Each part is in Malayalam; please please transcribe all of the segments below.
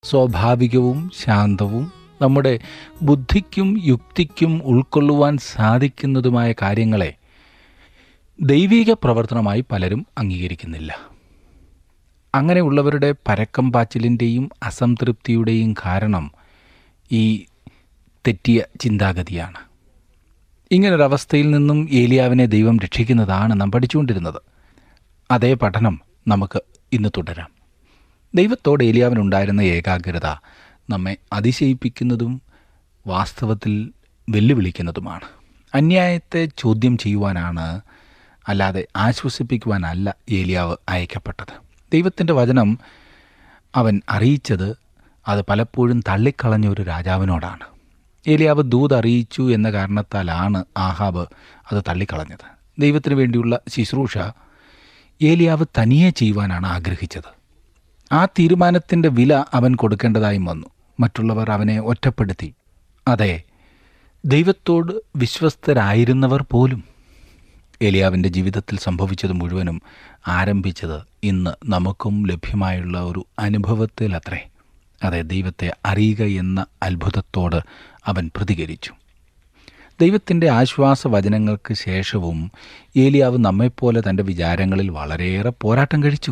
സ്വാഭാവികവും ശാന്തവും നമ്മുടെ ബുദ്ധിക്കും യുക്തിക്കും ഉൾക്കൊള്ളുവാൻ സാധിക്കുന്നതുമായ കാര്യങ്ങളെ ദൈവിക പ്രവർത്തനമായി പലരും അംഗീകരിക്കുന്നില്ല അങ്ങനെയുള്ളവരുടെ പരക്കം പാച്ചിലിൻ്റെയും അസംതൃപ്തിയുടെയും കാരണം ഈ തെറ്റിയ ചിന്താഗതിയാണ് ഇങ്ങനൊരവസ്ഥയിൽ നിന്നും ഏലിയാവിനെ ദൈവം രക്ഷിക്കുന്നതാണ് നാം പഠിച്ചുകൊണ്ടിരുന്നത് അതേ പഠനം നമുക്ക് ഇന്ന് തുടരാം ദൈവത്തോട് ഏലിയാവിനുണ്ടായിരുന്ന ഏകാഗ്രത നമ്മെ അതിശയിപ്പിക്കുന്നതും വാസ്തവത്തിൽ വെല്ലുവിളിക്കുന്നതുമാണ് അന്യായത്തെ ചോദ്യം ചെയ്യുവാനാണ് അല്ലാതെ ആശ്വസിപ്പിക്കുവാനല്ല ഏലിയാവ് അയക്കപ്പെട്ടത് ദൈവത്തിൻ്റെ വചനം അവൻ അറിയിച്ചത് അത് പലപ്പോഴും തള്ളിക്കളഞ്ഞ ഒരു രാജാവിനോടാണ് ഏലിയാവ് ദൂത് അറിയിച്ചു എന്ന കാരണത്താലാണ് ആഹാബ് അത് തള്ളിക്കളഞ്ഞത് ദൈവത്തിന് വേണ്ടിയുള്ള ശുശ്രൂഷ ഏലിയാവ് തനിയെ ചെയ്യുവാനാണ് ആഗ്രഹിച്ചത് ആ തീരുമാനത്തിൻ്റെ വില അവൻ കൊടുക്കേണ്ടതായും വന്നു മറ്റുള്ളവർ അവനെ ഒറ്റപ്പെടുത്തി അതെ ദൈവത്തോട് വിശ്വസ്തരായിരുന്നവർ പോലും ഏലിയാവിൻ്റെ ജീവിതത്തിൽ സംഭവിച്ചത് മുഴുവനും ആരംഭിച്ചത് ഇന്ന് നമുക്കും ലഭ്യമായുള്ള ഒരു അനുഭവത്തിൽ അത്രേ അതെ ദൈവത്തെ അറിയുക എന്ന അത്ഭുതത്തോട് അവൻ പ്രതികരിച്ചു ദൈവത്തിൻ്റെ ആശ്വാസ വചനങ്ങൾക്ക് ശേഷവും ഏലിയാവ് നമ്മെപ്പോലെ തൻ്റെ വിചാരങ്ങളിൽ വളരെയേറെ പോരാട്ടം കഴിച്ചു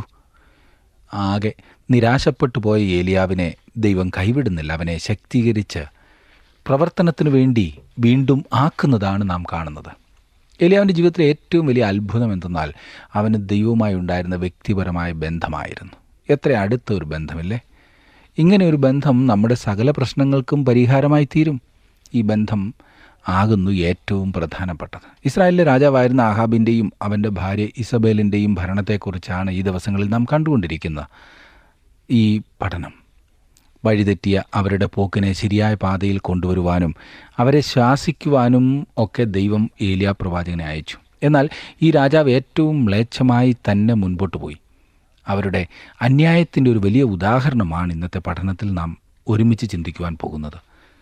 ആകെ നിരാശപ്പെട്ടു പോയ ഏലിയാവിനെ ദൈവം കൈവിടുന്നില്ല അവനെ ശക്തീകരിച്ച് പ്രവർത്തനത്തിനു വേണ്ടി വീണ്ടും ആക്കുന്നതാണ് നാം കാണുന്നത് ഏലിയാവിൻ്റെ ജീവിതത്തിലെ ഏറ്റവും വലിയ അത്ഭുതം എന്തെന്നാൽ അവന് ദൈവവുമായി ഉണ്ടായിരുന്ന വ്യക്തിപരമായ ബന്ധമായിരുന്നു എത്ര അടുത്ത ഒരു ബന്ധമില്ലേ ഇങ്ങനെ ഒരു ബന്ധം നമ്മുടെ സകല പ്രശ്നങ്ങൾക്കും പരിഹാരമായി തീരും ഈ ബന്ധം ആകുന്നു ഏറ്റവും പ്രധാനപ്പെട്ടത് ഇസ്രായേലിലെ രാജാവായിരുന്ന ആഹാബിൻ്റെയും അവൻ്റെ ഭാര്യ ഇസബേലിൻ്റെയും ഭരണത്തെക്കുറിച്ചാണ് ഈ ദിവസങ്ങളിൽ നാം കണ്ടുകൊണ്ടിരിക്കുന്നത് ഈ പഠനം വഴിതെറ്റിയ അവരുടെ പോക്കിനെ ശരിയായ പാതയിൽ കൊണ്ടുവരുവാനും അവരെ ശാസിക്കുവാനും ഒക്കെ ദൈവം ഏലിയ പ്രവാചകനെ അയച്ചു എന്നാൽ ഈ രാജാവ് ഏറ്റവും മ്ലേച്ഛമായി തന്നെ മുൻപോട്ട് പോയി അവരുടെ അന്യായത്തിൻ്റെ ഒരു വലിയ ഉദാഹരണമാണ് ഇന്നത്തെ പഠനത്തിൽ നാം ഒരുമിച്ച് ചിന്തിക്കുവാൻ പോകുന്നത്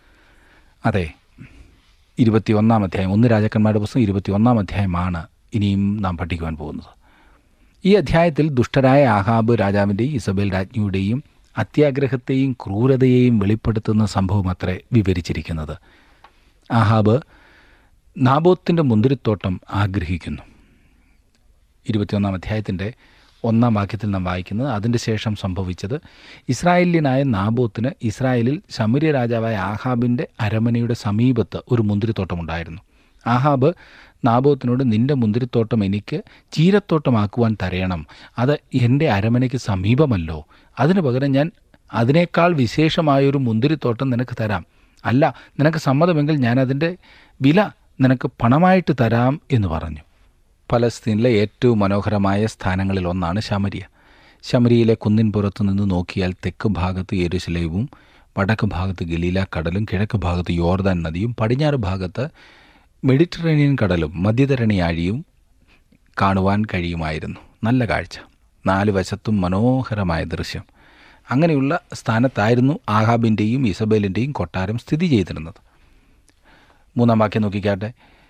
അതെ ഇരുപത്തിയൊന്നാം അധ്യായം ഒന്ന് രാജാക്കന്മാരുടെ പുസ്തകം ഇരുപത്തിയൊന്നാം അധ്യായമാണ് ഇനിയും നാം പഠിക്കുവാൻ പോകുന്നത് ഈ അധ്യായത്തിൽ ദുഷ്ടരായ ആഹാബ് രാജാവിൻ്റെയും ഇസബേൽ രാജ്ഞിയുടെയും അത്യാഗ്രഹത്തെയും ക്രൂരതയെയും വെളിപ്പെടുത്തുന്ന സംഭവം അത്രേ വിവരിച്ചിരിക്കുന്നത് ആഹാബ് നാബോത്തിൻ്റെ മുന്തിരിത്തോട്ടം ആഗ്രഹിക്കുന്നു ഇരുപത്തിയൊന്നാം അധ്യായത്തിൻ്റെ ഒന്നാം വാക്യത്തിൽ നാം വായിക്കുന്നത് അതിൻ്റെ ശേഷം സംഭവിച്ചത് ഇസ്രായേലിയനായ നാബോത്തിന് ഇസ്രായേലിൽ ശമര്യ രാജാവായ ആഹാബിൻ്റെ അരമനയുടെ സമീപത്ത് ഒരു മുന്തിരിത്തോട്ടമുണ്ടായിരുന്നു ആഹാബ് നാബോത്തിനോട് നിന്റെ മുന്തിരിത്തോട്ടം എനിക്ക് ചീരത്തോട്ടമാക്കുവാൻ തരയണം അത് എൻ്റെ അരമനയ്ക്ക് സമീപമല്ലോ അതിനു പകരം ഞാൻ അതിനേക്കാൾ വിശേഷമായൊരു മുന്തിരിത്തോട്ടം നിനക്ക് തരാം അല്ല നിനക്ക് സമ്മതമെങ്കിൽ ഞാൻ അതിൻ്റെ വില നിനക്ക് പണമായിട്ട് തരാം എന്ന് പറഞ്ഞു പലസ്തീനിലെ ഏറ്റവും മനോഹരമായ സ്ഥാനങ്ങളിൽ ഒന്നാണ് ശമരിയ ശമരിയിലെ കുന്നിൻ പുറത്തു നിന്ന് നോക്കിയാൽ തെക്ക് ഭാഗത്ത് യെരുശലേവും വടക്ക് ഭാഗത്ത് ഗലീല കടലും കിഴക്ക് ഭാഗത്ത് യോർദാൻ നദിയും പടിഞ്ഞാറ് ഭാഗത്ത് മെഡിറ്ററേനിയൻ കടലും മധ്യധരണിയാഴിയും കാണുവാൻ കഴിയുമായിരുന്നു നല്ല കാഴ്ച നാല് വശത്തും മനോഹരമായ ദൃശ്യം അങ്ങനെയുള്ള സ്ഥാനത്തായിരുന്നു ആഹാബിൻ്റെയും ഇസബേലിൻ്റെയും കൊട്ടാരം സ്ഥിതി ചെയ്തിരുന്നത് മൂന്നാം വാക്യം നോക്കിക്കാട്ടെ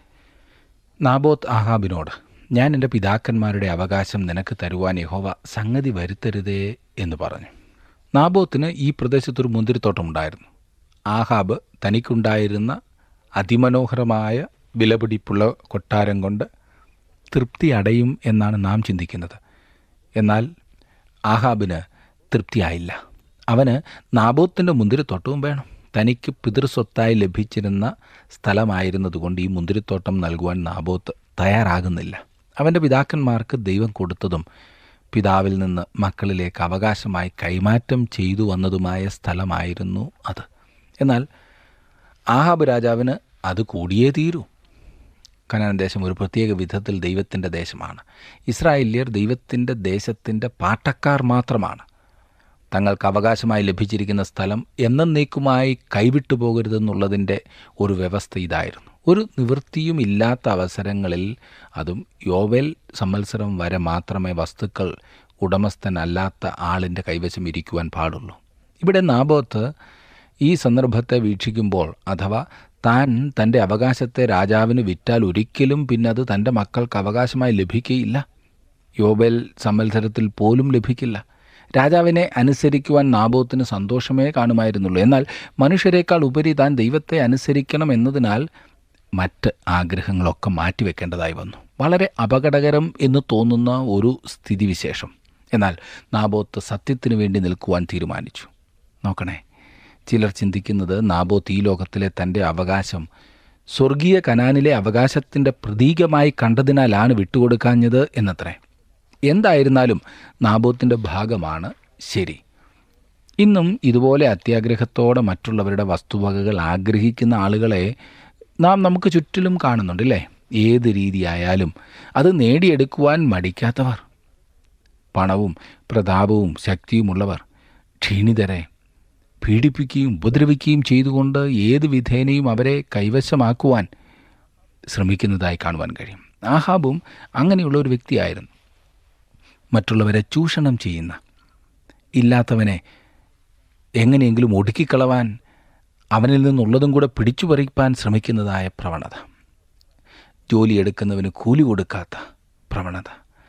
നാബോത്ത് ആഹാബിനോട് ഞാൻ എൻ്റെ പിതാക്കന്മാരുടെ അവകാശം നിനക്ക് തരുവാൻ യഹോവ സംഗതി വരുത്തരുതേ എന്ന് പറഞ്ഞു നാബോത്തിന് ഈ പ്രദേശത്തൊരു മുന്തിരിത്തോട്ടമുണ്ടായിരുന്നു ആഹാബ് തനിക്കുണ്ടായിരുന്ന അതിമനോഹരമായ വിലപിടിപ്പുള്ള കൊട്ടാരം കൊണ്ട് തൃപ്തി അടയും എന്നാണ് നാം ചിന്തിക്കുന്നത് എന്നാൽ ആഹാബിന് തൃപ്തിയായില്ല അവന് നാബോത്തിൻ്റെ മുന്തിരിത്തോട്ടവും വേണം തനിക്ക് പിതൃസ്വത്തായി ലഭിച്ചിരുന്ന സ്ഥലമായിരുന്നതുകൊണ്ട് ഈ മുന്തിരിത്തോട്ടം നൽകുവാൻ നാബോത്ത് തയ്യാറാകുന്നില്ല അവൻ്റെ പിതാക്കന്മാർക്ക് ദൈവം കൊടുത്തതും പിതാവിൽ നിന്ന് മക്കളിലേക്ക് അവകാശമായി കൈമാറ്റം ചെയ്തു വന്നതുമായ സ്ഥലമായിരുന്നു അത് എന്നാൽ ആഹാബ് രാജാവിന് അത് കൂടിയേ തീരൂ കനാൻ ദേശം ഒരു പ്രത്യേക വിധത്തിൽ ദൈവത്തിൻ്റെ ദേശമാണ് ഇസ്രായേല്യർ ദൈവത്തിൻ്റെ ദേശത്തിൻ്റെ പാട്ടക്കാർ മാത്രമാണ് തങ്ങൾക്ക് അവകാശമായി ലഭിച്ചിരിക്കുന്ന സ്ഥലം എന്നേക്കുമായി കൈവിട്ടു പോകരുതെന്നുള്ളതിൻ്റെ ഒരു വ്യവസ്ഥ ഇതായിരുന്നു ഒരു നിവൃത്തിയും ഇല്ലാത്ത അവസരങ്ങളിൽ അതും യോവൽ സംവത്സരം വരെ മാത്രമേ വസ്തുക്കൾ ഉടമസ്ഥനല്ലാത്ത ആളിൻ്റെ കൈവശം ഇരിക്കുവാൻ പാടുള്ളൂ ഇവിടെ നാബോത്ത് ഈ സന്ദർഭത്തെ വീക്ഷിക്കുമ്പോൾ അഥവാ താൻ തൻ്റെ അവകാശത്തെ രാജാവിന് വിറ്റാൽ ഒരിക്കലും പിന്നെ അത് തൻ്റെ മക്കൾക്ക് അവകാശമായി ലഭിക്കുകയില്ല യോബേൽ സംവത്സരത്തിൽ പോലും ലഭിക്കില്ല രാജാവിനെ അനുസരിക്കുവാൻ നാബോത്തിന് സന്തോഷമേ കാണുമായിരുന്നുള്ളൂ എന്നാൽ മനുഷ്യരെക്കാൾ ഉപരി താൻ ദൈവത്തെ അനുസരിക്കണം എന്നതിനാൽ മറ്റ് ആഗ്രഹങ്ങളൊക്കെ മാറ്റിവെക്കേണ്ടതായി വന്നു വളരെ അപകടകരം എന്ന് തോന്നുന്ന ഒരു സ്ഥിതിവിശേഷം എന്നാൽ നാബോത്ത് സത്യത്തിനു വേണ്ടി നിൽക്കുവാൻ തീരുമാനിച്ചു നോക്കണേ ചിലർ ചിന്തിക്കുന്നത് നാബോത്ത് ഈ ലോകത്തിലെ തൻ്റെ അവകാശം സ്വർഗീയ കനാനിലെ അവകാശത്തിൻ്റെ പ്രതീകമായി കണ്ടതിനാലാണ് വിട്ടുകൊടുക്കാഞ്ഞത് എന്നത്രേ എന്തായിരുന്നാലും നാബോത്തിൻ്റെ ഭാഗമാണ് ശരി ഇന്നും ഇതുപോലെ അത്യാഗ്രഹത്തോടെ മറ്റുള്ളവരുടെ വസ്തുവകകൾ ആഗ്രഹിക്കുന്ന ആളുകളെ നാം നമുക്ക് ചുറ്റിലും കാണുന്നുണ്ട് അല്ലേ ഏത് രീതിയായാലും അത് നേടിയെടുക്കുവാൻ മടിക്കാത്തവർ പണവും പ്രതാപവും ശക്തിയുമുള്ളവർ ക്ഷീണിതരെ പീഡിപ്പിക്കുകയും ഉപദ്രവിക്കുകയും ചെയ്തുകൊണ്ട് ഏത് വിധേനയും അവരെ കൈവശമാക്കുവാൻ ശ്രമിക്കുന്നതായി കാണുവാൻ കഴിയും ആഹാബും അങ്ങനെയുള്ള ഒരു വ്യക്തിയായിരുന്നു മറ്റുള്ളവരെ ചൂഷണം ചെയ്യുന്ന ഇല്ലാത്തവനെ എങ്ങനെയെങ്കിലും ഒടുക്കിക്കളവാൻ അവനിൽ നിന്നുള്ളതും കൂടെ പിടിച്ചു പറിപ്പാൻ ശ്രമിക്കുന്നതായ പ്രവണത ജോലിയെടുക്കുന്നവന് കൂലി കൊടുക്കാത്ത പ്രവണത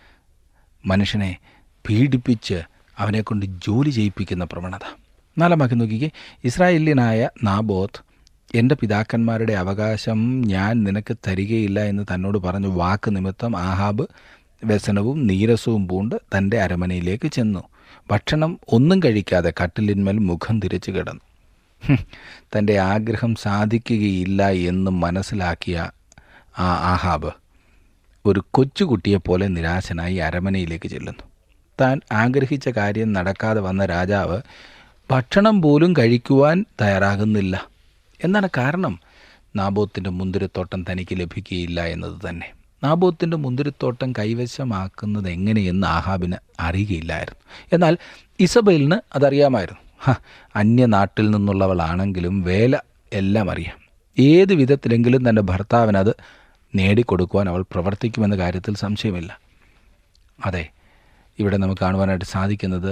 മനുഷ്യനെ പീഡിപ്പിച്ച് അവനെക്കൊണ്ട് ജോലി ചെയ്യിപ്പിക്കുന്ന പ്രവണത നാലാമാക്കി നോക്കിക്കേ ഇസ്രായേല്യനായ നാബോത്ത് എൻ്റെ പിതാക്കന്മാരുടെ അവകാശം ഞാൻ നിനക്ക് തരികയില്ല എന്ന് തന്നോട് പറഞ്ഞ വാക്ക് നിമിത്തം ആഹാബ് വ്യസനവും നീരസവും പൂണ്ട് തൻ്റെ അരമനയിലേക്ക് ചെന്നു ഭക്ഷണം ഒന്നും കഴിക്കാതെ കട്ടിലിന്മേൽ മുഖം തിരിച്ചു കിടന്നു ഹും, തൻ്റെ ആഗ്രഹം സാധിക്കുകയില്ല എന്ന് മനസ്സിലാക്കിയ ആ ആഹാബ് ഒരു കൊച്ചുകുട്ടിയെപ്പോലെ നിരാശനായി അരമനയിലേക്ക് ചെല്ലുന്നു താൻ ആഗ്രഹിച്ച കാര്യം നടക്കാതെ വന്ന രാജാവ് ഭക്ഷണം പോലും കഴിക്കുവാൻ തയ്യാറാകുന്നില്ല എന്താണ് കാരണം നാബോത്തിൻ്റെ മുന്തിരിത്തോട്ടം തനിക്ക് ലഭിക്കുകയില്ല എന്നത് തന്നെ നാബോത്തിൻ്റെ മുന്തിരിത്തോട്ടം കൈവശമാക്കുന്നത് എങ്ങനെയെന്ന് ആഹാബിന് അറിയുകയില്ലായിരുന്നു എന്നാൽ ഇസബേലിന് അതറിയാമായിരുന്നു ഹ, അന്യനാട്ടിൽ നിന്നുള്ളവളാണെങ്കിലും വേല എല്ലാം അറിയാം ഏത് വിധത്തിലെങ്കിലും തൻ്റെ ഭർത്താവിനത് നേടിക്കൊടുക്കുവാൻ അവൾ പ്രവർത്തിക്കുമെന്ന കാര്യത്തിൽ സംശയമില്ല അതെ ഇവിടെ നമുക്ക് കാണുവാനായിട്ട് സാധിക്കുന്നത്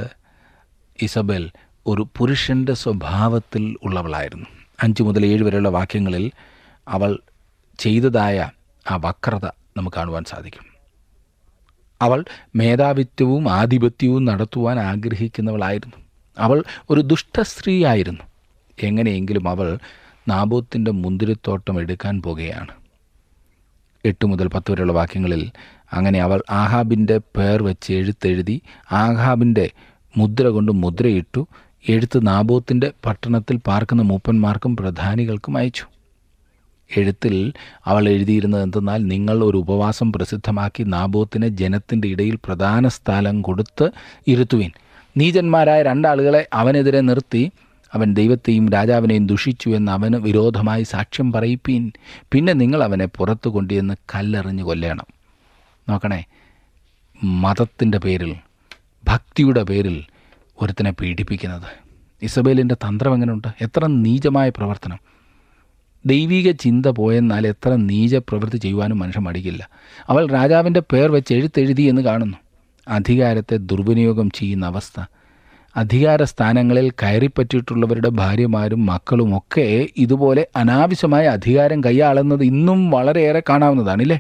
ഇസബൽ ഒരു പുരുഷൻ്റെ സ്വഭാവത്തിൽ ഉള്ളവളായിരുന്നു അഞ്ച് മുതൽ ഏഴ് വരെയുള്ള വാക്യങ്ങളിൽ അവൾ ചെയ്തതായ ആ വക്രത നമുക്ക് കാണുവാൻ സാധിക്കും അവൾ മേധാവിത്വവും ആധിപത്യവും നടത്തുവാൻ ആഗ്രഹിക്കുന്നവളായിരുന്നു അവൾ ഒരു ദുഷ്ടസ്ത്രീയായിരുന്നു എങ്ങനെയെങ്കിലും അവൾ നാബോത്തിൻ്റെ മുന്തിരിത്തോട്ടം എടുക്കാൻ പോകുകയാണ് എട്ട് മുതൽ പത്ത് വരെയുള്ള വാക്യങ്ങളിൽ അങ്ങനെ അവൾ ആഹാബിൻ്റെ പേർ വെച്ച് എഴുത്തെഴുതി ആഹാബിൻ്റെ മുദ്ര കൊണ്ട് മുദ്രയിട്ടു എഴുത്ത് നാബോത്തിൻ്റെ പട്ടണത്തിൽ പാർക്കുന്ന മൂപ്പന്മാർക്കും പ്രധാനികൾക്കും അയച്ചു എഴുത്തിൽ അവൾ എഴുതിയിരുന്നത് എന്തെന്നാൽ നിങ്ങൾ ഒരു ഉപവാസം പ്രസിദ്ധമാക്കി നാബോത്തിനെ ജനത്തിൻ്റെ ഇടയിൽ പ്രധാന സ്ഥലം കൊടുത്ത് ഇരുത്തുവിൻ നീചന്മാരായ രണ്ടാളുകളെ അവനെതിരെ നിർത്തി അവൻ ദൈവത്തെയും രാജാവിനെയും ദുഷിച്ചു എന്ന് അവന് വിരോധമായി സാക്ഷ്യം പറയിപ്പീൻ പിന്നെ നിങ്ങൾ അവനെ പുറത്തു കൊണ്ടുവന്ന് കല്ലെറിഞ്ഞ് കൊല്ലണം നോക്കണേ മതത്തിൻ്റെ പേരിൽ ഭക്തിയുടെ പേരിൽ ഒരുത്തനെ പീഡിപ്പിക്കുന്നത് ഇസബേലിൻ്റെ തന്ത്രം എങ്ങനെയുണ്ട് എത്ര നീചമായ പ്രവർത്തനം ദൈവിക ചിന്ത പോയെന്നാൽ എത്ര നീച പ്രവൃത്തി ചെയ്യുവാനും മനുഷ്യൻ മടിക്കില്ല അവൾ രാജാവിൻ്റെ പേർ വെച്ച് എഴുത്തെഴുതി എന്ന് കാണുന്നു അധികാരത്തെ ദുർവിനിയോഗം ചെയ്യുന്ന അവസ്ഥ അധികാര സ്ഥാനങ്ങളിൽ കയറിപ്പറ്റിയിട്ടുള്ളവരുടെ ഭാര്യമാരും മക്കളും ഒക്കെ ഇതുപോലെ അനാവശ്യമായ അധികാരം കൈയാളുന്നത് ഇന്നും വളരെയേറെ കാണാവുന്നതാണില്ലേ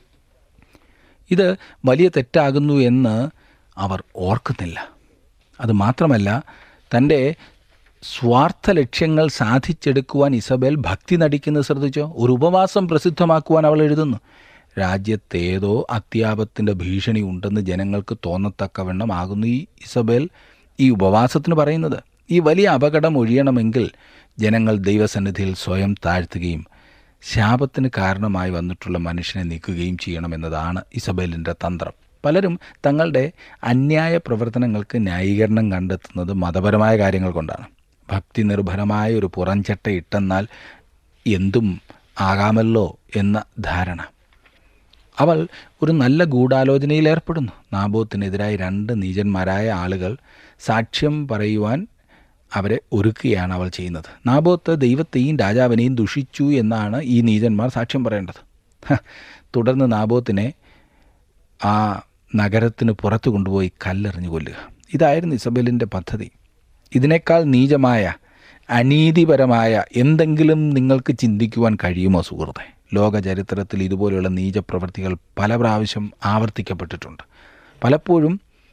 ഇത് വലിയ തെറ്റാകുന്നു എന്ന് അവർ ഓർക്കുന്നില്ല അത് മാത്രമല്ല തൻ്റെ സ്വാർത്ഥ ലക്ഷ്യങ്ങൾ സാധിച്ചെടുക്കുവാൻ ഇസബേൽ ഭക്തി നടിക്കുന്നത് ശ്രദ്ധിച്ചോ ഒരു ഉപവാസം പ്രസിദ്ധമാക്കുവാൻ അവൾ എഴുതുന്നു രാജ്യത്തേതോ അത്യാപത്തിൻ്റെ ഭീഷണി ഉണ്ടെന്ന് ജനങ്ങൾക്ക് തോന്നത്തക്കവണ്ണം ആകുന്നു ഈ ഇസബേൽ ഈ ഉപവാസത്തിന് പറയുന്നത് ഈ വലിയ അപകടം ഒഴിയണമെങ്കിൽ ജനങ്ങൾ ദൈവസന്നിധിയിൽ സ്വയം താഴ്ത്തുകയും ശാപത്തിന് കാരണമായി വന്നിട്ടുള്ള മനുഷ്യനെ നീക്കുകയും ചെയ്യണമെന്നതാണ് ഇസബേലിൻ്റെ തന്ത്രം പലരും തങ്ങളുടെ അന്യായ പ്രവർത്തനങ്ങൾക്ക് ന്യായീകരണം കണ്ടെത്തുന്നത് മതപരമായ കാര്യങ്ങൾ കൊണ്ടാണ് ഭക്തി നിർഭരമായ ഒരു പുറംചട്ട ഇട്ടെന്നാൽ എന്തും ആകാമല്ലോ എന്ന ധാരണ അവൾ ഒരു നല്ല ഗൂഢാലോചനയിൽ ഏർപ്പെടുന്നു നാബോത്തിനെതിരായി രണ്ട് നീചന്മാരായ ആളുകൾ സാക്ഷ്യം പറയുവാൻ അവരെ ഒരുക്കുകയാണ് അവൾ ചെയ്യുന്നത് നാബോത്ത് ദൈവത്തെയും രാജാവിനെയും ദുഷിച്ചു എന്നാണ് ഈ നീചന്മാർ സാക്ഷ്യം പറയേണ്ടത് ഹ, തുടർന്ന് നാബോത്തിനെ ആ നഗരത്തിന് പുറത്തു കൊണ്ടുപോയി കല്ലെറിഞ്ഞു കൊല്ലുക ഇതായിരുന്നു ഇസബേലിൻ്റെ പദ്ധതി ഇതിനേക്കാൾ നീചമായ അനീതിപരമായ എന്തെങ്കിലും നിങ്ങൾക്ക് ചിന്തിക്കുവാൻ കഴിയുമോ സുഹൃത്തെ ലോക ചരിത്രത്തിൽ ഇതുപോലെയുള്ള നീചപ്രവൃത്തികൾ പല പ്രാവശ്യം ആവർത്തിക്കപ്പെട്ടിട്ടുണ്ട് പലപ്പോഴും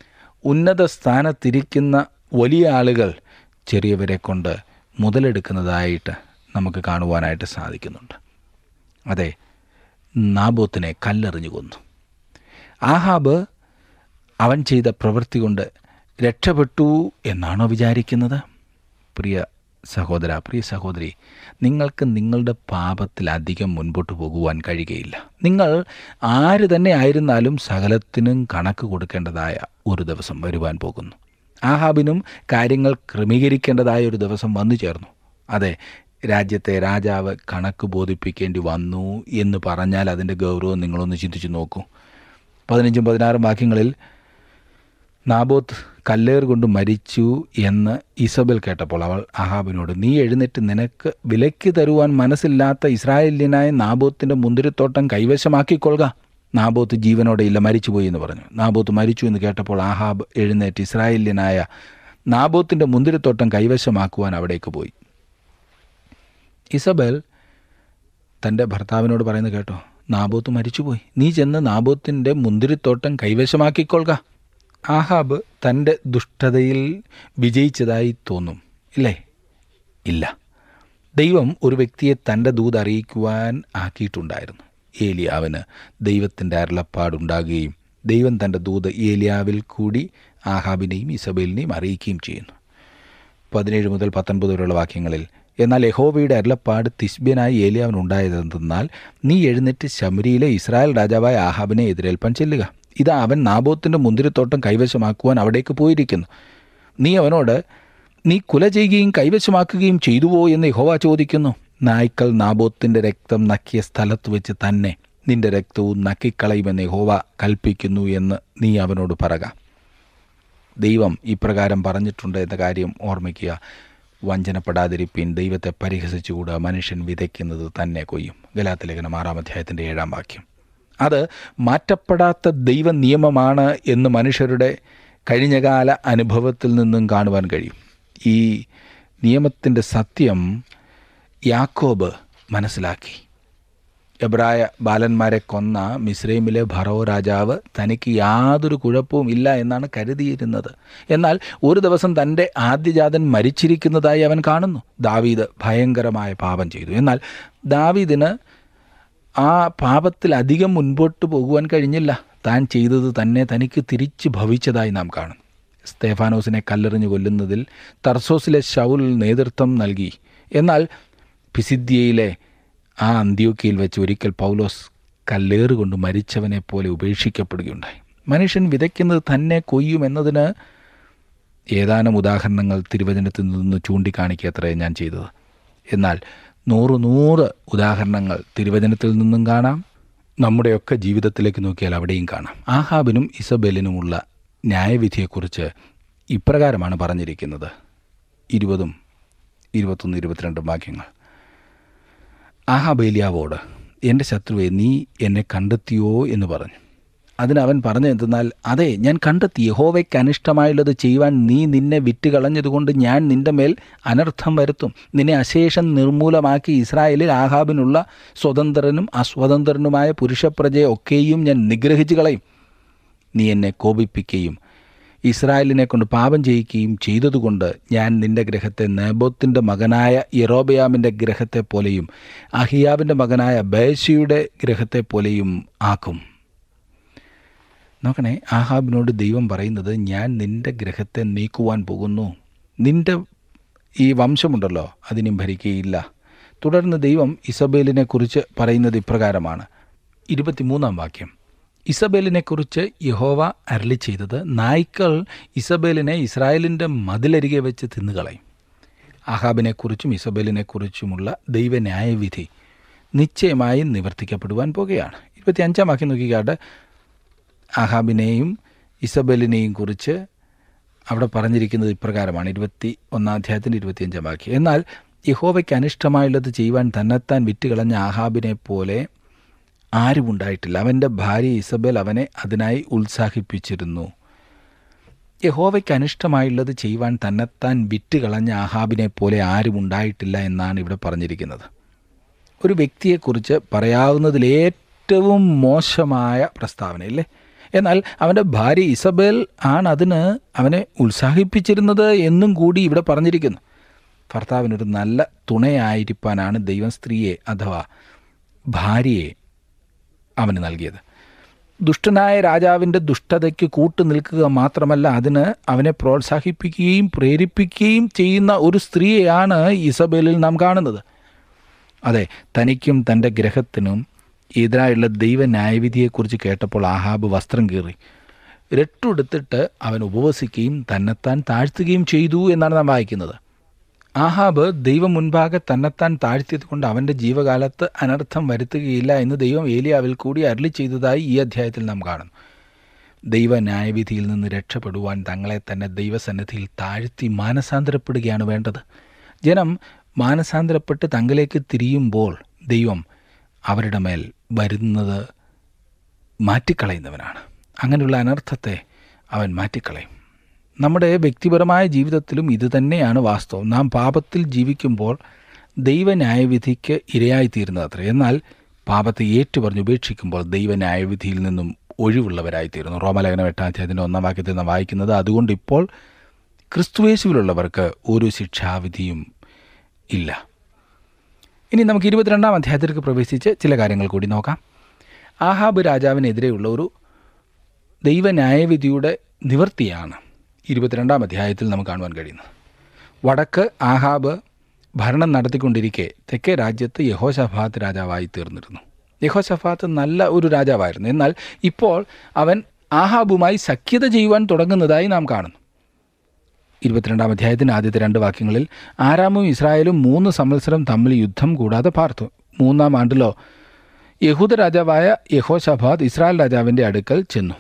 ഉന്നത സ്ഥാനത്തിരിക്കുന്ന വലിയ ആളുകൾ ചെറിയവരെ കൊണ്ട് മുതലെടുക്കുന്നതായിട്ട് നമുക്ക് കാണുവാനായിട്ട് സാധിക്കുന്നുണ്ട് അതെ നാബോത്തിനെ കല്ലെറിഞ്ഞു കൊന്നു ആഹാബ് അവൻ ചെയ്ത പ്രവൃത്തി കൊണ്ട് രക്ഷപ്പെട്ടു എന്നാണോ വിചാരിക്കുന്നത് പ്രിയ സഹോദര പ്രിയ സഹോദരി നിങ്ങൾക്ക് നിങ്ങളുടെ പാപത്തിൽ അധികം മുൻപോട്ട് പോകുവാൻ കഴിയുകയില്ല നിങ്ങൾ ആര് തന്നെ ആയിരുന്നാലും സകലത്തിനും കണക്ക് കൊടുക്കേണ്ടതായ ഒരു ദിവസം വരുവാൻ പോകുന്നു ആഹാബിനും കാര്യങ്ങൾ ക്രമീകരിക്കേണ്ടതായ ഒരു ദിവസം വന്നു ചേർന്നു അതെ രാജ്യത്തെ രാജാവ് കണക്ക് ബോധിപ്പിക്കേണ്ടി വന്നു എന്ന് പറഞ്ഞാൽ അതിൻ്റെ ഗൗരവം നിങ്ങളൊന്ന് ചിന്തിച്ചു നോക്കൂ പതിനഞ്ചും പതിനാറും വാക്യങ്ങളിൽ നാബോത്ത് കല്ലേർ കൊണ്ട് മരിച്ചു എന്ന് ഇസബൽ കേട്ടപ്പോൾ അവൾ അഹാബിനോട് നീ എഴുന്നേറ്റ് നിനക്ക് വിലയ്ക്ക് തരുവാൻ മനസ്സില്ലാത്ത ഇസ്രായേലിനായ നാബോത്തിൻ്റെ മുന്തിരിത്തോട്ടം കൈവശമാക്കിക്കൊള്ളുക നാബോത്ത് ജീവനോടെ ഇല്ല മരിച്ചുപോയി എന്ന് പറഞ്ഞു നാബോത്ത് മരിച്ചു എന്ന് കേട്ടപ്പോൾ ആഹാബ് എഴുന്നേറ്റ് ഇസ്രായേലിനായ നാബോത്തിൻ്റെ മുന്തിരിത്തോട്ടം കൈവശമാക്കുവാൻ അവിടേക്ക് പോയി ഇസബൽ തൻ്റെ ഭർത്താവിനോട് പറയുന്നത് കേട്ടോ നാബോത്ത് മരിച്ചുപോയി നീ ചെന്ന് നാബോത്തിൻ്റെ മുന്തിരിത്തോട്ടം കൈവശമാക്കിക്കൊള്ളുക ആഹാബ് തൻ്റെ ദുഷ്ടതയിൽ വിജയിച്ചതായി തോന്നും ഇല്ലേ ഇല്ല ദൈവം ഒരു വ്യക്തിയെ തൻ്റെ ദൂത് അറിയിക്കുവാൻ ആക്കിയിട്ടുണ്ടായിരുന്നു ഏലിയാവിന് ദൈവത്തിൻ്റെ അരുളപ്പാടുണ്ടാകുകയും ദൈവം തൻ്റെ ദൂത് ഏലിയാവിൽ കൂടി ആഹാബിനെയും ഇസബേലിനെയും അറിയിക്കുകയും ചെയ്യുന്നു പതിനേഴ് മുതൽ പത്തൊൻപത് വരെയുള്ള വാക്യങ്ങളിൽ എന്നാൽ യഹോവയുടെ അരുളപ്പാട് തിസ്ബ്യനായി ഏലിയാവിനുണ്ടായതെന്നാൽ നീ എഴുന്നേറ്റ് ശമരിയിലെ ഇസ്രായേൽ രാജാവായ ആഹാബിനെ എതിരേൽപ്പാൻ ചെല്ലുക ഇതാ അവൻ നാബോത്തിൻ്റെ മുന്തിരിത്തോട്ടം കൈവശമാക്കുവാൻ അവിടേക്ക് പോയിരിക്കുന്നു നീ അവനോട് നീ കുല ചെയ്യുകയും കൈവശമാക്കുകയും ചെയ്തുവോ എന്ന് യഹോവ ചോദിക്കുന്നു നായ്ക്കൾ നാബോത്തിൻ്റെ രക്തം നക്കിയ സ്ഥലത്ത് വെച്ച് തന്നെ നിന്റെ രക്തവും നക്കിക്കളയുമെന്ന് യഹോവ കൽപ്പിക്കുന്നു എന്ന് നീ അവനോട് പറക ദൈവം ഇപ്രകാരം പറഞ്ഞിട്ടുണ്ട് എന്ന കാര്യം ഓർമ്മിക്കുക വഞ്ചനപ്പെടാതിരിപ്പിൻ ദൈവത്തെ പരിഹസിച്ചുകൂടാ മനുഷ്യൻ വിതയ്ക്കുന്നത് തന്നെ കൊയ്യും ഗലാത്തലേഖനം ആറാം അധ്യായത്തിൻ്റെ ഏഴാം വാക്യം അത് മാറ്റപ്പെടാത്ത ദൈവ നിയമമാണ് എന്ന് മനുഷ്യരുടെ കഴിഞ്ഞകാല അനുഭവത്തിൽ നിന്നും കാണുവാൻ കഴിയും ഈ നിയമത്തിൻ്റെ സത്യം യാക്കോബ് മനസ്സിലാക്കി എബ്രായ ബാലന്മാരെ കൊന്ന മിസ്രൈമിലെ ഭറോ രാജാവ് തനിക്ക് യാതൊരു കുഴപ്പവും ഇല്ല എന്നാണ് കരുതിയിരുന്നത് എന്നാൽ ഒരു ദിവസം തൻ്റെ ആദ്യജാതൻ മരിച്ചിരിക്കുന്നതായി അവൻ കാണുന്നു ദാവീദ് ഭയങ്കരമായ പാപം ചെയ്തു എന്നാൽ ദാവീദിന് ആ പാപത്തിൽ അധികം മുൻപോട്ട് പോകുവാൻ കഴിഞ്ഞില്ല താൻ ചെയ്തത് തന്നെ തനിക്ക് തിരിച്ച് ഭവിച്ചതായി നാം കാണും സ്തേഫാനോസിനെ കല്ലെറിഞ്ഞു കൊല്ലുന്നതിൽ തർസോസിലെ ഷൗൽ നേതൃത്വം നൽകി എന്നാൽ പിസിദ്യയിലെ ആ അന്ത്യോക്കിയിൽ വെച്ച് ഒരിക്കൽ പൗലോസ് കല്ലേറുകൊണ്ട് മരിച്ചവനെ പോലെ ഉപേക്ഷിക്കപ്പെടുകയുണ്ടായി മനുഷ്യൻ വിതയ്ക്കുന്നത് തന്നെ കൊയ്യുമെന്നതിന് ഏതാനും ഉദാഹരണങ്ങൾ തിരുവചനത്തിൽ നിന്ന് ചൂണ്ടിക്കാണിക്കത്രേ ഞാൻ ചെയ്തത് എന്നാൽ നൂറ് നൂറ് ഉദാഹരണങ്ങൾ തിരുവചനത്തിൽ നിന്നും കാണാം നമ്മുടെയൊക്കെ ജീവിതത്തിലേക്ക് നോക്കിയാൽ അവിടെയും കാണാം ആഹാബിനും ഇസബേലിനുമുള്ള ന്യായവിധിയെക്കുറിച്ച് ഇപ്രകാരമാണ് പറഞ്ഞിരിക്കുന്നത് ഇരുപതും ഇരുപത്തൊന്ന് ഇരുപത്തിരണ്ടും വാക്യങ്ങൾ ആഹാബേലിയാവോട് എൻ്റെ ശത്രുവെ നീ എന്നെ കണ്ടെത്തിയോ എന്ന് പറഞ്ഞു അതിന് അവൻ പറഞ്ഞു എന്തെന്നാൽ അതെ ഞാൻ കണ്ടെത്തി യഹോവയ്ക്ക് അനിഷ്ടമായുള്ളത് ചെയ്യുവാൻ നീ നിന്നെ വിറ്റ് കളഞ്ഞതുകൊണ്ട് ഞാൻ നിന്റെ മേൽ അനർത്ഥം വരുത്തും നിന്നെ അശേഷം നിർമൂലമാക്കി ഇസ്രായേലിൽ ആഹാബിനുള്ള സ്വതന്ത്രനും അസ്വതന്ത്രനുമായ പുരുഷപ്രജയെ ഒക്കെയും ഞാൻ നിഗ്രഹിച്ചു കളയും നീ എന്നെ കോപിപ്പിക്കുകയും ഇസ്രായേലിനെ കൊണ്ട് പാപം ചെയ്യിക്കുകയും ചെയ്തതുകൊണ്ട് ഞാൻ നിന്റെ ഗ്രഹത്തെ നേബോത്തിൻ്റെ മകനായ യറോബയാമിൻ്റെ ഗ്രഹത്തെ പോലെയും അഹിയാബിൻ്റെ മകനായ ബേശിയുടെ ഗ്രഹത്തെ പോലെയും ആക്കും നോക്കണേ ആഹാബിനോട് ദൈവം പറയുന്നത് ഞാൻ നിന്റെ ഗ്രഹത്തെ നീക്കുവാൻ പോകുന്നു നിന്റെ ഈ വംശമുണ്ടല്ലോ അതിനും ഭരിക്കുകയില്ല തുടർന്ന് ദൈവം ഇസബേലിനെ കുറിച്ച് പറയുന്നത് ഇപ്രകാരമാണ് ഇരുപത്തിമൂന്നാം വാക്യം ഇസബേലിനെക്കുറിച്ച് യഹോവ അരളി ചെയ്തത് നായ്ക്കൾ ഇസബേലിനെ ഇസ്രായേലിൻ്റെ മതിലരികെ വെച്ച് തിന്നുകളയും ആഹാബിനെക്കുറിച്ചും ഇസബേലിനെക്കുറിച്ചുമുള്ള ദൈവന്യായവിധി നിശ്ചയമായും നിവർത്തിക്കപ്പെടുവാൻ പോകുകയാണ് ഇരുപത്തി അഞ്ചാം വാക്യം നോക്കിക്കാട്ടെ ആഹാബിനെയും ഇസബേലിനെയും കുറിച്ച് അവിടെ പറഞ്ഞിരിക്കുന്നത് ഇപ്രകാരമാണ് ഇരുപത്തി ഒന്നാം അധ്യായത്തിൻ്റെ ഇരുപത്തിയഞ്ചാം വാക്യം എന്നാൽ യഹോവയ്ക്ക് അനിഷ്ടമായുള്ളത് ചെയ്യുവാൻ തന്നെത്താൻ വിറ്റുകളഞ്ഞ ആഹാബിനെ പോലെ ആരുമുണ്ടായിട്ടില്ല അവൻ്റെ ഭാര്യ ഇസബേൽ അവനെ അതിനായി ഉത്സാഹിപ്പിച്ചിരുന്നു യഹോവയ്ക്ക് അനിഷ്ടമായുള്ളത് ചെയ്യുവാൻ തന്നെത്താൻ വിറ്റുകളഞ്ഞ ആഹാബിനെ പോലെ ആരുമുണ്ടായിട്ടില്ല എന്നാണ് ഇവിടെ പറഞ്ഞിരിക്കുന്നത് ഒരു വ്യക്തിയെക്കുറിച്ച് പറയാവുന്നതിൽ ഏറ്റവും മോശമായ പ്രസ്താവന ഇല്ലേ എന്നാൽ അവൻ്റെ ഭാര്യ ഇസബേൽ ആണ് അതിന് അവനെ ഉത്സാഹിപ്പിച്ചിരുന്നത് എന്നും കൂടി ഇവിടെ പറഞ്ഞിരിക്കുന്നു ഭർത്താവിനൊരു നല്ല തുണയായിരിക്കാനാണ് ദൈവം സ്ത്രീയെ അഥവാ ഭാര്യയെ അവന് നൽകിയത് ദുഷ്ടനായ രാജാവിൻ്റെ ദുഷ്ടതയ്ക്ക് കൂട്ടു നിൽക്കുക മാത്രമല്ല അതിന് അവനെ പ്രോത്സാഹിപ്പിക്കുകയും പ്രേരിപ്പിക്കുകയും ചെയ്യുന്ന ഒരു സ്ത്രീയെയാണ് ഇസബേലിൽ നാം കാണുന്നത് അതെ തനിക്കും തൻ്റെ ഗ്രഹത്തിനും എതിരായുള്ള ദൈവ ന്യായവിധിയെക്കുറിച്ച് കേട്ടപ്പോൾ ആഹാബ് വസ്ത്രം കീറി രട്ടുടുത്തിട്ട് അവൻ ഉപവസിക്കുകയും തന്നെത്താൻ താഴ്ത്തുകയും ചെയ്തു എന്നാണ് നാം വായിക്കുന്നത് ആഹാബ് ദൈവം മുൻപാകെ തന്നെത്താൻ താഴ്ത്തിയത് കൊണ്ട് അവൻ്റെ ജീവകാലത്ത് അനർത്ഥം വരുത്തുകയില്ല എന്ന് ദൈവം ഏലിയാവിൽ കൂടി അരളി ചെയ്തതായി ഈ അധ്യായത്തിൽ നാം കാണുന്നു ദൈവ ന്യായവിധിയിൽ നിന്ന് രക്ഷപ്പെടുവാൻ തങ്ങളെ തന്നെ ദൈവസന്നിധിയിൽ താഴ്ത്തി മാനസാന്തരപ്പെടുകയാണ് വേണ്ടത് ജനം മാനസാന്തരപ്പെട്ട് തങ്ങളിലേക്ക് തിരിയുമ്പോൾ ദൈവം അവരുടെ മേൽ വരുന്നത് മാറ്റിക്കളയുന്നവനാണ് അങ്ങനെയുള്ള അനർത്ഥത്തെ അവൻ മാറ്റിക്കളയും നമ്മുടെ വ്യക്തിപരമായ ജീവിതത്തിലും ഇത് തന്നെയാണ് വാസ്തവം നാം പാപത്തിൽ ജീവിക്കുമ്പോൾ ദൈവ ന്യായവിധിക്ക് ഇരയായിത്തീരുന്നത് അത്ര എന്നാൽ പാപത്തെ ഏറ്റുപറഞ്ഞ് ഉപേക്ഷിക്കുമ്പോൾ ദൈവ ന്യായവിധിയിൽ നിന്നും ഒഴിവുള്ളവരായിത്തീരുന്നു റോമലേഖനം എട്ടാം അധ്യായത്തിൻ്റെ ഒന്നാം വാക്യത്തിൽ നാം വായിക്കുന്നത് അതുകൊണ്ട് ഇപ്പോൾ ക്രിസ്തുവേശുവിലുള്ളവർക്ക് ഒരു ശിക്ഷാവിധിയും ഇല്ല ഇനി നമുക്ക് ഇരുപത്തിരണ്ടാം അധ്യായത്തിലേക്ക് പ്രവേശിച്ച് ചില കാര്യങ്ങൾ കൂടി നോക്കാം ആഹാബ് രാജാവിനെതിരെയുള്ള ഒരു ദൈവ ന്യായവിധിയുടെ നിവൃത്തിയാണ് ഇരുപത്തിരണ്ടാം അധ്യായത്തിൽ നമുക്ക് കാണുവാൻ കഴിയുന്നത് വടക്ക് ആഹാബ് ഭരണം നടത്തിക്കൊണ്ടിരിക്കെ തെക്കേ രാജ്യത്ത് യഹോശഫാത്ത് രാജാവായി തീർന്നിരുന്നു യഹോശഫാത്ത് നല്ല ഒരു രാജാവായിരുന്നു എന്നാൽ ഇപ്പോൾ അവൻ ആഹാബുമായി സഖ്യത ചെയ്യുവാൻ തുടങ്ങുന്നതായി നാം കാണുന്നു ഇരുപത്തിരണ്ടാം അധ്യായത്തിൻ്റെ ആദ്യത്തെ രണ്ട് വാക്യങ്ങളിൽ ആരാമും ഇസ്രായേലും മൂന്ന് സംവത്സരം തമ്മിൽ യുദ്ധം കൂടാതെ പാർത്തു മൂന്നാം ആണ്ടിലോ യഹൂദ രാജാവായ യഹോഷഫാത്ത് ഇസ്രായേൽ രാജാവിൻ്റെ അടുക്കൽ ചെന്നു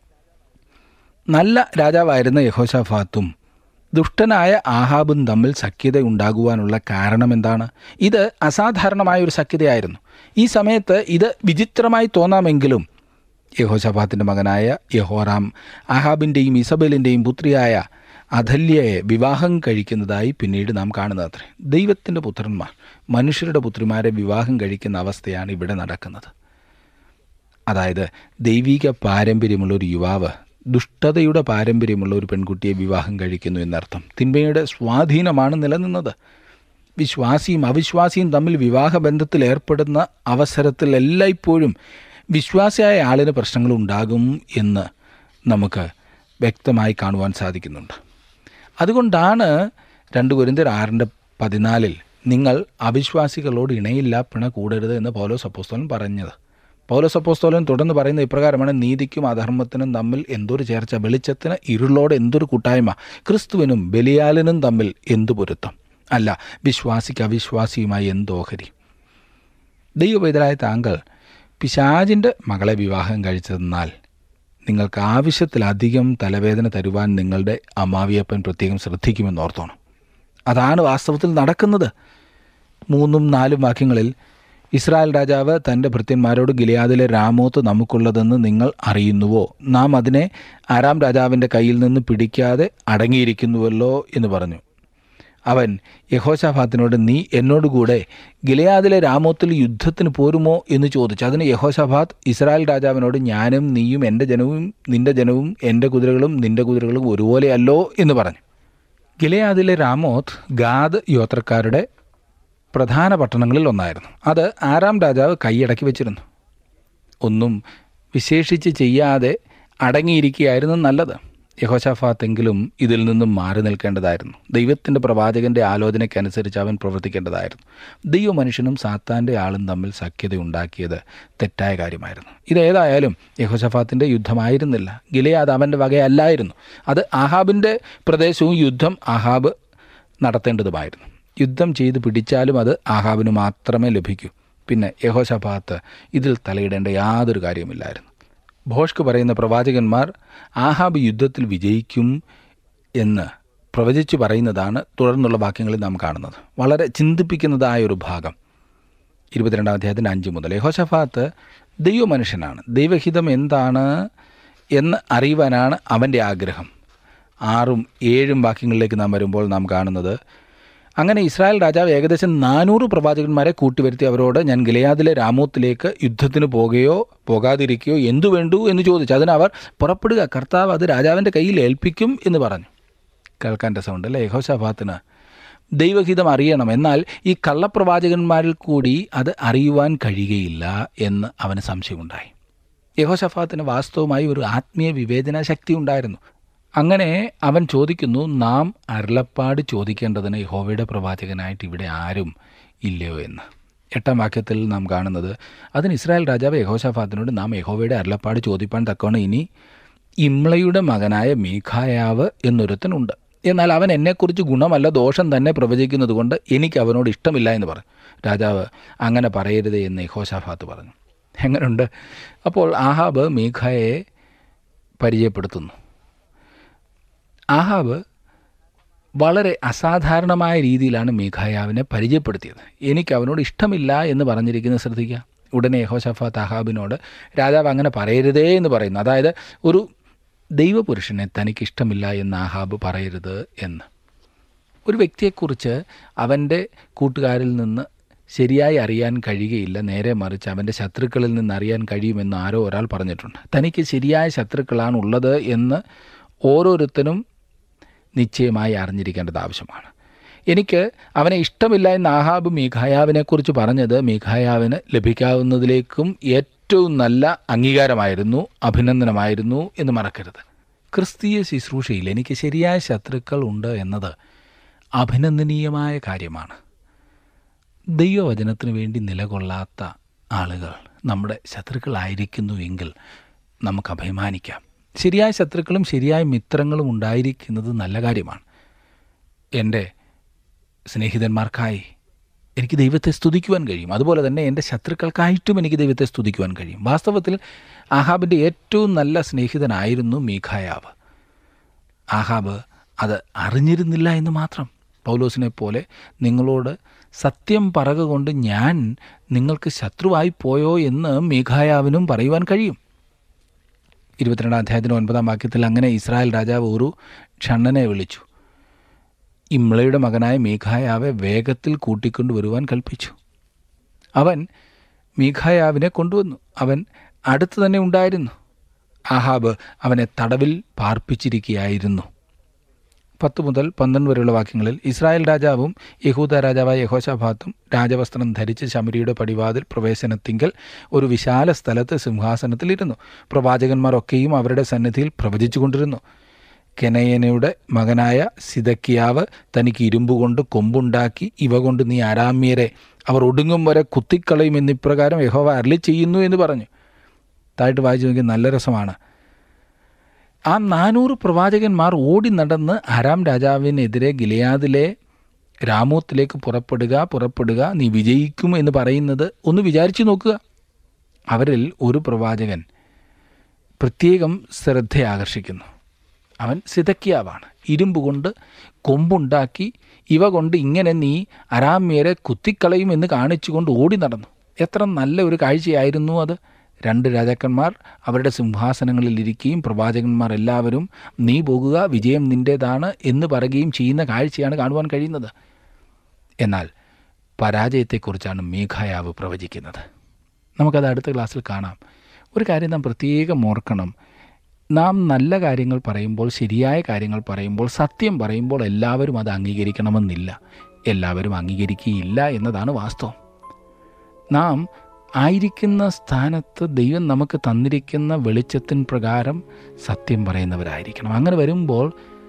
നല്ല രാജാവായിരുന്ന യഹോഷഫാത്തും ദുഷ്ടനായ ആഹാബും തമ്മിൽ സഖ്യത ഉണ്ടാകുവാനുള്ള കാരണം എന്താണ് ഇത് അസാധാരണമായ ഒരു സഖ്യതയായിരുന്നു ഈ സമയത്ത് ഇത് വിചിത്രമായി തോന്നാമെങ്കിലും യഹോഷഫാത്തിൻ്റെ മകനായ യഹോറാം ആഹാബിൻ്റെയും ഇസബേലിൻ്റെയും പുത്രിയായ അധല്യയെ വിവാഹം കഴിക്കുന്നതായി പിന്നീട് നാം കാണുന്നത്രേ ദൈവത്തിൻ്റെ പുത്രന്മാർ മനുഷ്യരുടെ പുത്രിമാരെ വിവാഹം കഴിക്കുന്ന അവസ്ഥയാണ് ഇവിടെ നടക്കുന്നത് അതായത് ദൈവിക പാരമ്പര്യമുള്ള ഒരു യുവാവ് ദുഷ്ടതയുടെ പാരമ്പര്യമുള്ള ഒരു പെൺകുട്ടിയെ വിവാഹം കഴിക്കുന്നു എന്നർത്ഥം തിന്മയുടെ സ്വാധീനമാണ് നിലനിന്നത് വിശ്വാസിയും അവിശ്വാസിയും തമ്മിൽ വിവാഹബന്ധത്തിൽ ഏർപ്പെടുന്ന അവസരത്തിൽ എല്ലായ്പ്പോഴും വിശ്വാസിയായ ആളിന് പ്രശ്നങ്ങൾ ഉണ്ടാകും എന്ന് നമുക്ക് വ്യക്തമായി കാണുവാൻ സാധിക്കുന്നുണ്ട് അതുകൊണ്ടാണ് രണ്ട് കുരിന്തർ ആറിൻ്റെ പതിനാലിൽ നിങ്ങൾ അവിശ്വാസികളോട് ഇണയില്ല പിണ കൂടരുത് എന്ന് പൗലോസ് അപ്പോസ്തോലൻ പറഞ്ഞത് പൗലോസ് അപ്പോസ്തോലൻ തുടർന്ന് പറയുന്ന ഇപ്രകാരമാണ് നീതിക്കും അധർമ്മത്തിനും തമ്മിൽ എന്തൊരു ചേർച്ച വെളിച്ചത്തിന് ഇരുളോട് എന്തൊരു കൂട്ടായ്മ ക്രിസ്തുവിനും ബലിയാലിനും തമ്മിൽ എന്തു പൊരുത്തം അല്ല വിശ്വാസിക്ക് അവിശ്വാസിയുമായി എന്തോഹരി ദൈവപൈതലായ താങ്കൾ പിശാജിൻ്റെ മകളെ വിവാഹം കഴിച്ചതെന്നാൽ നിങ്ങൾക്ക് ആവശ്യത്തിലധികം തലവേദന തരുവാൻ നിങ്ങളുടെ അമ്മാവിയപ്പൻ പ്രത്യേകം ശ്രദ്ധിക്കുമെന്ന് ഓർത്തോണം അതാണ് വാസ്തവത്തിൽ നടക്കുന്നത് മൂന്നും നാലും വാക്യങ്ങളിൽ ഇസ്രായേൽ രാജാവ് തൻ്റെ ഭൃത്യന്മാരോട് ഗിലിയാദിലെ രാമോത്ത് നമുക്കുള്ളതെന്ന് നിങ്ങൾ അറിയുന്നുവോ നാം അതിനെ ആരാം രാജാവിൻ്റെ കയ്യിൽ നിന്ന് പിടിക്കാതെ അടങ്ങിയിരിക്കുന്നുവല്ലോ എന്ന് പറഞ്ഞു അവൻ യഹോശാഫാത്തിനോട് നീ എന്നോടുകൂടെ ഗിലയാദിലെ രാമോത്തിൽ യുദ്ധത്തിന് പോരുമോ എന്ന് ചോദിച്ചു അതിന് യഹോശാഫാത്ത് ഇസ്രായേൽ രാജാവിനോട് ഞാനും നീയും എൻ്റെ ജനവും നിൻ്റെ ജനവും എൻ്റെ കുതിരകളും നിൻ്റെ കുതിരകളും ഒരുപോലെയല്ലോ എന്ന് പറഞ്ഞു ഗിലയാദിലെ രാമോത്ത് ഗാദ് യോത്രക്കാരുടെ പ്രധാന പട്ടണങ്ങളിൽ ഒന്നായിരുന്നു അത് ആറാം രാജാവ് കൈയടക്കി വെച്ചിരുന്നു ഒന്നും വിശേഷിച്ച് ചെയ്യാതെ അടങ്ങിയിരിക്കുകയായിരുന്നു നല്ലത് യഹോശാഫാത്തെങ്കിലും ഇതിൽ നിന്നും മാറി നിൽക്കേണ്ടതായിരുന്നു ദൈവത്തിൻ്റെ പ്രവാചകൻ്റെ ആലോചനയ്ക്കനുസരിച്ച് അവൻ പ്രവർത്തിക്കേണ്ടതായിരുന്നു ദൈവ മനുഷ്യനും സാത്താൻ്റെ ആളും തമ്മിൽ സഖ്യത ഉണ്ടാക്കിയത് തെറ്റായ കാര്യമായിരുന്നു ഇതേതായാലും യഹോശഫാത്തിൻ്റെ യുദ്ധമായിരുന്നില്ല ഗിലയാദ് അവൻ്റെ വകയല്ലായിരുന്നു അത് ആഹാബിൻ്റെ പ്രദേശവും യുദ്ധം ആഹാബ് നടത്തേണ്ടതുമായിരുന്നു യുദ്ധം ചെയ്ത് പിടിച്ചാലും അത് ആഹാബിന് മാത്രമേ ലഭിക്കൂ പിന്നെ യഹോശഫാത്ത് ഇതിൽ തലയിടേണ്ട യാതൊരു കാര്യമില്ലായിരുന്നു ഭോഷ്ക്ക് പറയുന്ന പ്രവാചകന്മാർ ആഹാബ് യുദ്ധത്തിൽ വിജയിക്കും എന്ന് പ്രവചിച്ചു പറയുന്നതാണ് തുടർന്നുള്ള വാക്യങ്ങളിൽ നാം കാണുന്നത് വളരെ ചിന്തിപ്പിക്കുന്നതായ ഒരു ഭാഗം ഇരുപത്തിരണ്ടാം അധ്യായത്തിൻ്റെ അഞ്ച് മുതൽ യഹോഷഫാത്ത് ദൈവമനുഷ്യനാണ് ദൈവഹിതം എന്താണ് എന്ന് അറിയുവാനാണ് അവൻ്റെ ആഗ്രഹം ആറും ഏഴും വാക്യങ്ങളിലേക്ക് നാം വരുമ്പോൾ നാം കാണുന്നത് അങ്ങനെ ഇസ്രായേൽ രാജാവ് ഏകദേശം നാനൂറ് പ്രവാചകന്മാരെ കൂട്ടിവരുത്തി അവരോട് ഞാൻ ഗിലയാദിലെ രാമോത്തിലേക്ക് യുദ്ധത്തിന് പോകുകയോ പോകാതിരിക്കുകയോ എന്തു വേണ്ടു എന്ന് ചോദിച്ചു അതിന് അവർ പുറപ്പെടുക കർത്താവ് അത് രാജാവിൻ്റെ കയ്യിൽ ഏൽപ്പിക്കും എന്ന് പറഞ്ഞു കേൾക്കാൻ രസമുണ്ട് അല്ലേ യഹോശാഫാത്തിന് ദൈവഹിതം അറിയണം എന്നാൽ ഈ കള്ളപ്രവാചകന്മാരിൽ കൂടി അത് അറിയുവാൻ കഴിയുകയില്ല എന്ന് അവന് സംശയമുണ്ടായി യഹോശഫാത്തിന് വാസ്തവമായി ഒരു ആത്മീയ വിവേചന ശക്തി ഉണ്ടായിരുന്നു അങ്ങനെ അവൻ ചോദിക്കുന്നു നാം അരുളപ്പാട് ചോദിക്കേണ്ടതിന് യഹോവയുടെ പ്രവാചകനായിട്ട് ഇവിടെ ആരും ഇല്ലയോ എന്ന് എട്ടാം വാക്യത്തിൽ നാം കാണുന്നത് അതിന് ഇസ്രായേൽ രാജാവ് യഹോശഫാത്തിനോട് നാം യഹോവയുടെ അരുളപ്പാട് ചോദിപ്പാൻ തക്കവണ്ണം ഇനി ഇമ്ലയുടെ മകനായ മീഖായാവ് എന്നൊരുത്തനുണ്ട് എന്നാൽ അവൻ എന്നെക്കുറിച്ച് ഗുണമല്ല ദോഷം തന്നെ പ്രവചിക്കുന്നത് കൊണ്ട് എനിക്ക് അവനോട് ഇഷ്ടമില്ല എന്ന് പറഞ്ഞു രാജാവ് അങ്ങനെ പറയരുത് എന്ന് യഹോശാഫാത്ത് പറഞ്ഞു എങ്ങനെയുണ്ട് അപ്പോൾ ആഹാബ് മീഖായെ പരിചയപ്പെടുത്തുന്നു ആഹാബ് വളരെ അസാധാരണമായ രീതിയിലാണ് മീഖായാവിനെ പരിചയപ്പെടുത്തിയത് എനിക്ക് അവനോട് ഇഷ്ടമില്ല എന്ന് പറഞ്ഞിരിക്കുന്നത് ശ്രദ്ധിക്കുക ഉടനെ യഹോഷഫാത്ത് അഹാബിനോട് രാജാവ് അങ്ങനെ പറയരുതേ എന്ന് പറയുന്നു അതായത് ഒരു ദൈവപുരുഷനെ തനിക്കിഷ്ടമില്ല എന്ന് ആഹാബ് പറയരുത് എന്ന് ഒരു വ്യക്തിയെക്കുറിച്ച് അവൻ്റെ കൂട്ടുകാരിൽ നിന്ന് ശരിയായി അറിയാൻ കഴിയുകയില്ല നേരെ മറിച്ച് അവൻ്റെ ശത്രുക്കളിൽ നിന്ന് അറിയാൻ കഴിയുമെന്ന് ആരോ ഒരാൾ പറഞ്ഞിട്ടുണ്ട് തനിക്ക് ശരിയായ ശത്രുക്കളാണ് ഉള്ളത് എന്ന് ഓരോരുത്തരും നിശ്ചയമായി അറിഞ്ഞിരിക്കേണ്ടത് ആവശ്യമാണ് എനിക്ക് അവനെ ഇഷ്ടമില്ല എന്ന് ആഹാബ് മീഖായാവിനെക്കുറിച്ച് പറഞ്ഞത് മീഖായാവിന് ലഭിക്കാവുന്നതിലേക്കും ഏറ്റവും നല്ല അംഗീകാരമായിരുന്നു അഭിനന്ദനമായിരുന്നു എന്ന് മറക്കരുത് ക്രിസ്തീയ ശുശ്രൂഷയിൽ എനിക്ക് ശരിയായ ശത്രുക്കൾ ഉണ്ട് എന്നത് അഭിനന്ദനീയമായ കാര്യമാണ് ദൈവവചനത്തിന് വേണ്ടി നിലകൊള്ളാത്ത ആളുകൾ നമ്മുടെ ശത്രുക്കളായിരിക്കുന്നുവെങ്കിൽ നമുക്ക് അഭിമാനിക്കാം ശരിയായ ശത്രുക്കളും ശരിയായ മിത്രങ്ങളും ഉണ്ടായിരിക്കുന്നത് നല്ല കാര്യമാണ് എൻ്റെ സ്നേഹിതന്മാർക്കായി എനിക്ക് ദൈവത്തെ സ്തുതിക്കുവാൻ കഴിയും അതുപോലെ തന്നെ എൻ്റെ ശത്രുക്കൾക്കായിട്ടും എനിക്ക് ദൈവത്തെ സ്തുതിക്കുവാൻ കഴിയും വാസ്തവത്തിൽ ആഹാബിൻ്റെ ഏറ്റവും നല്ല സ്നേഹിതനായിരുന്നു മീഖായാവ് ആഹാബ് അത് അറിഞ്ഞിരുന്നില്ല എന്ന് മാത്രം പൗലോസിനെ പോലെ നിങ്ങളോട് സത്യം പറക കൊണ്ട് ഞാൻ നിങ്ങൾക്ക് ശത്രുവായി പോയോ എന്ന് മീഖായാവിനും പറയുവാൻ കഴിയും ഇരുപത്തിരണ്ടാം അധ്യായത്തിന് ഒൻപതാം വാക്യത്തിൽ അങ്ങനെ ഇസ്രായേൽ രാജാവ് ഒരു ക്ഷണ്ണനെ വിളിച്ചു ഇമ്ലയുടെ മകനായ മീഖായാവെ വേഗത്തിൽ കൂട്ടിക്കൊണ്ടു വരുവാൻ കൽപ്പിച്ചു അവൻ മീഖായാവിനെ കൊണ്ടുവന്നു അവൻ അടുത്ത് തന്നെ ഉണ്ടായിരുന്നു ആഹാബ് അവനെ തടവിൽ പാർപ്പിച്ചിരിക്കുകയായിരുന്നു പത്ത് മുതൽ പന്ത്രണ്ട് വരെയുള്ള വാക്യങ്ങളിൽ ഇസ്രായേൽ രാജാവും യഹൂദ രാജാവായ യഹോശാഭാത്തും രാജവസ്ത്രം ധരിച്ച് ശമരിയുടെ പടിവാതിൽ പ്രവേശനത്തിങ്കൽ ഒരു വിശാല സ്ഥലത്ത് സിംഹാസനത്തിലിരുന്നു പ്രവാചകന്മാരൊക്കെയും അവരുടെ സന്നിധിയിൽ പ്രവചിച്ചുകൊണ്ടിരുന്നു കെനയനയുടെ മകനായ സിതക്കിയാവ് തനിക്ക് ഇരുമ്പ് കൊണ്ട് കൊമ്പുണ്ടാക്കി ഇവ കൊണ്ട് നീ ആരാമ്യരെ അവർ ഒടുങ്ങും വരെ കുത്തിക്കളയും എന്നിപ്രകാരം യഹോവ അരളി ചെയ്യുന്നു എന്ന് പറഞ്ഞു തായിട്ട് വായിച്ചു നോക്കി നല്ല രസമാണ് ആ നാനൂറ് പ്രവാചകന്മാർ ഓടി നടന്ന് അരാം രാജാവിനെതിരെ ഗിലയാദിലെ രാമോത്തിലേക്ക് പുറപ്പെടുക പുറപ്പെടുക നീ വിജയിക്കും എന്ന് പറയുന്നത് ഒന്ന് വിചാരിച്ചു നോക്കുക അവരിൽ ഒരു പ്രവാചകൻ പ്രത്യേകം ശ്രദ്ധ ആകർഷിക്കുന്നു അവൻ സിതക്കിയാവാണ് ഇരുമ്പ് കൊണ്ട് കൊമ്പുണ്ടാക്കി ഇവ കൊണ്ട് ഇങ്ങനെ നീ അരാമ്യരെ കുത്തിക്കളയും എന്ന് കാണിച്ചുകൊണ്ട് ഓടി നടന്നു എത്ര നല്ല ഒരു കാഴ്ചയായിരുന്നു അത് രണ്ട് രാജാക്കന്മാർ അവരുടെ സിംഹാസനങ്ങളിൽ ഇരിക്കുകയും പ്രവാചകന്മാർ എല്ലാവരും നീ പോകുക വിജയം നിൻ്റേതാണ് എന്ന് പറയുകയും ചെയ്യുന്ന കാഴ്ചയാണ് കാണുവാൻ കഴിയുന്നത് എന്നാൽ പരാജയത്തെക്കുറിച്ചാണ് മേഘായാവ് പ്രവചിക്കുന്നത് നമുക്കത് അടുത്ത ക്ലാസ്സിൽ കാണാം ഒരു കാര്യം നാം പ്രത്യേകം ഓർക്കണം നാം നല്ല കാര്യങ്ങൾ പറയുമ്പോൾ ശരിയായ കാര്യങ്ങൾ പറയുമ്പോൾ സത്യം പറയുമ്പോൾ എല്ലാവരും അത് അംഗീകരിക്കണമെന്നില്ല എല്ലാവരും അംഗീകരിക്കുകയില്ല എന്നതാണ് വാസ്തവം നാം ആയിരിക്കുന്ന സ്ഥാനത്ത് ദൈവം നമുക്ക് തന്നിരിക്കുന്ന വെളിച്ചത്തിൻ പ്രകാരം സത്യം പറയുന്നവരായിരിക്കണം അങ്ങനെ വരുമ്പോൾ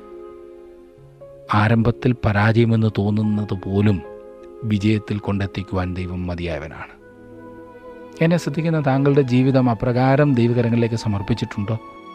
ആരംഭത്തിൽ പരാജയമെന്ന് തോന്നുന്നത് പോലും വിജയത്തിൽ കൊണ്ടെത്തിക്കുവാൻ ദൈവം മതിയായവനാണ് എന്നെ ശ്രദ്ധിക്കുന്ന താങ്കളുടെ ജീവിതം അപ്രകാരം ദൈവകരങ്ങളിലേക്ക് സമർപ്പിച്ചിട്ടുണ്ടോ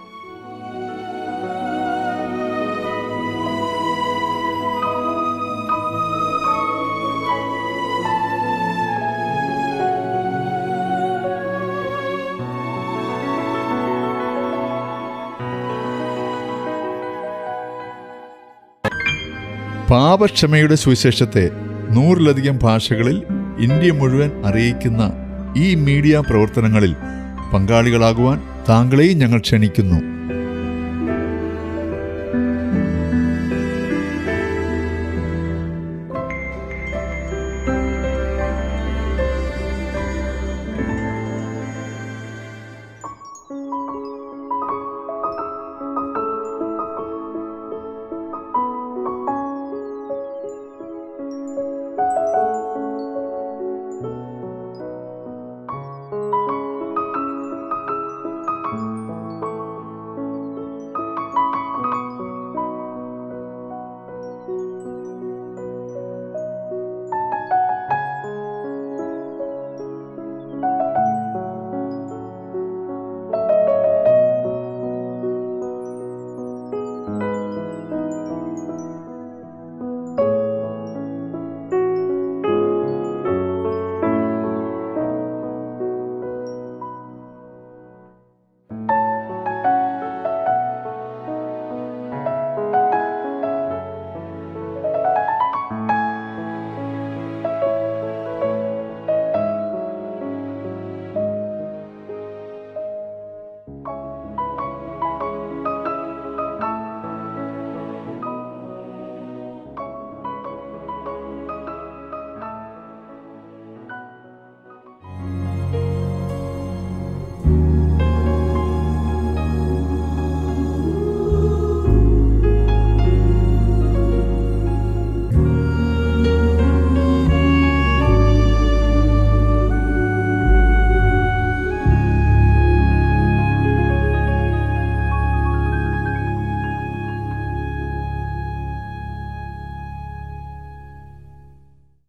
പാപക്ഷമയുടെ സുവിശേഷത്തെ നൂറിലധികം ഭാഷകളിൽ ഇന്ത്യ മുഴുവൻ അറിയിക്കുന്ന ഈ മീഡിയ പ്രവർത്തനങ്ങളിൽ പങ്കാളികളാകുവാൻ താങ്കളെയും ഞങ്ങൾ ക്ഷണിക്കുന്നു